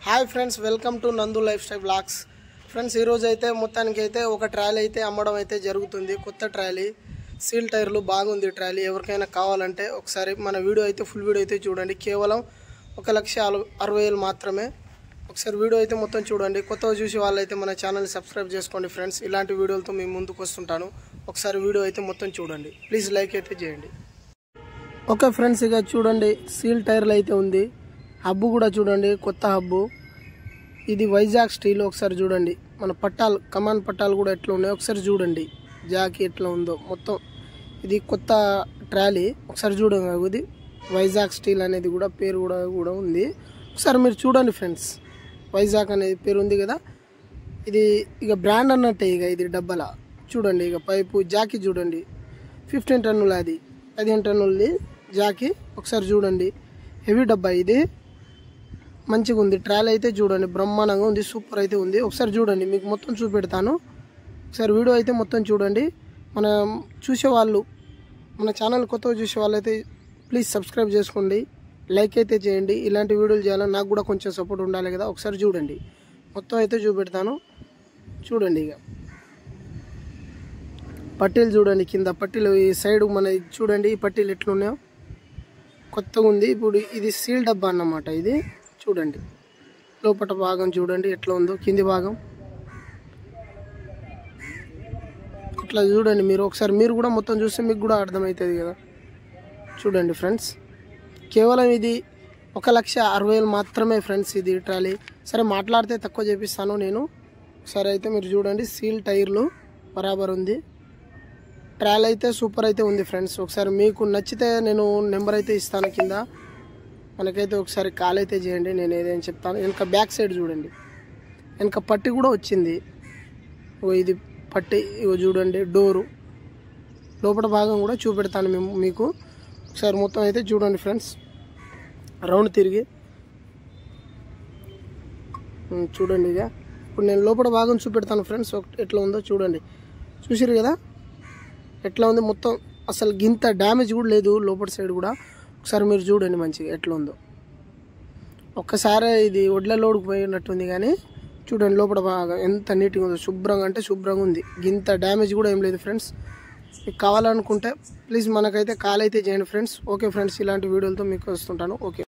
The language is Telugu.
hi friends welcome to Nandu life style blogs friends ఈరోజు అయితే మొత్తానికి అయితే ఒక ట్రాలీ అయితే అమ్మడం అయితే జరుగుతుంది కొత్త ట్రాలీ సీల్ టైర్లు బాగుంది ట్రాలీ ఎవరికైనా కావాలంటే ఒకసారి మన వీడియో అయితే ఫుల్ వీడియో అయితే చూడండి కేవలం ఒక లక్ష అల- అరవై వేలు మాత్రమే ఒకసారి వీడియో అయితే మొత్తం చూడండి కొత్తగా చూసి వాళ్ళైతే మన ఛానల్ని సబ్స్క్రైబ్ చేసుకోండి ఫ్రెండ్స్ ఇలాంటి వీడియోలతో మేము ముందుకు వస్తుంటాను ఒకసారి వీడియో అయితే మొత్తం చూడండి ప్లీజ్ లైక్ అయితే చేయండి ఓకే ఫ్రెండ్స్ ఇక చూడండి సీల్ టైర్లు అయితే ఉంది హబ్బు కూడా చూడండి కొత్త హబ్బు ఇది వైజాగ్ స్టీల్ ఒకసారి చూడండి మన పట్టాలు కమాన్ పట్టాలు కూడా ఎట్లా ఉన్నాయో ఒకసారి చూడండి జాకి ఎట్లా ఉందో మొత్తం ఇది కొత్త ట్రాలీ ఒకసారి చూడండి ఇది వైజాగ్ స్టీల్ అనేది కూడా పేరు కూడా కూడా ఉంది ఒకసారి మీరు చూడండి ఫ్రెండ్స్ వైజాగ్ అనేది పేరు ఉంది కదా ఇది ఇక బ్రాండ్ అన్నట్టే ఇక ఇది డబ్బల చూడండి ఇక పైపు జాకి చూడండి ఫిఫ్టీన్ టన్నులు అది పదిహేను టన్నులది జాకి ఒకసారి చూడండి హెవీ డబ్బా ఇది మంచిగా ఉంది ట్రాల్ అయితే చూడండి బ్రహ్మాండంగా ఉంది సూపర్ అయితే ఉంది ఒకసారి చూడండి మీకు మొత్తం చూపెడతాను ఒకసారి వీడియో అయితే మొత్తం చూడండి మన చూసేవాళ్ళు మన ఛానల్ కొత్తగా చూసే వాళ్ళైతే ప్లీజ్ సబ్స్క్రైబ్ చేసుకోండి లైక్ అయితే చేయండి ఇలాంటి వీడియోలు చేయాలని నాకు కూడా కొంచెం సపోర్ట్ ఉండాలి కదా ఒకసారి చూడండి మొత్తం అయితే చూపెడతాను చూడండి ఇక పట్టీలు చూడండి కింద పట్టీలు ఈ సైడ్ మన ఇది చూడండి ఈ పట్టీలు ఎట్లున్నాయో కొత్తగా ఉంది ఇప్పుడు ఇది సీల్ డబ్బా అన్నమాట ఇది చూడండి లోపల భాగం చూడండి ఎట్లా ఉందో కింది భాగం ఇట్లా చూడండి మీరు ఒకసారి మీరు కూడా మొత్తం చూస్తే మీకు కూడా అర్థమవుతుంది కదా చూడండి ఫ్రెండ్స్ కేవలం ఇది ఒక లక్ష అరవై వేలు మాత్రమే ఫ్రెండ్స్ ఇది ట్రాలీ సరే మాట్లాడితే తక్కువ చేపిస్తాను నేను సరే అయితే మీరు చూడండి సీల్ టైర్లు బరాబర్ ఉంది ట్రాల్ అయితే సూపర్ అయితే ఉంది ఫ్రెండ్స్ ఒకసారి మీకు నచ్చితే నేను నెంబర్ అయితే ఇస్తాను కింద మనకైతే ఒకసారి కాల్ అయితే చేయండి నేను ఏదైనా చెప్తాను వెనక బ్యాక్ సైడ్ చూడండి వెనక పట్టి కూడా వచ్చింది ఓ ఇది పట్టి ఇగో చూడండి డోరు లోపల భాగం కూడా చూపెడతాను మేము మీకు ఒకసారి మొత్తం అయితే చూడండి ఫ్రెండ్స్ రౌండ్ తిరిగి ఉమ్, చూడండి ఇక ఇప్పుడు నేను లోపల భాగం చూపెడతాను ఫ్రెండ్స్ ఒక- ఎట్లా ఉందో చూడండి చూసిరు కదా ఎట్లా ఉంది మొత్తం అసలు గింత డ్యామేజ్ కూడా లేదు లోపల సైడ్ కూడా ఒకసారి మీరు చూడండి మంచిగా ఎట్లా ఉందో ఒక్కసారి ఇది ఒడ్ల లోడుకు పోయినట్టుంది కానీ చూడండి లోపల బాగా ఎంత నీట్గా ఉందో శుభ్రంగా అంటే శుభ్రంగా ఉంది గింత డ్యామేజ్ కూడా ఏం లేదు ఫ్రెండ్స్ మీకు కావాలనుకుంటే ప్లీజ్ మనకైతే కాల్ అయితే చేయండి ఫ్రెండ్స్ ఓకే ఫ్రెండ్స్ ఇలాంటి వీడియోలతో మీకు వస్తుంటాను ఓకే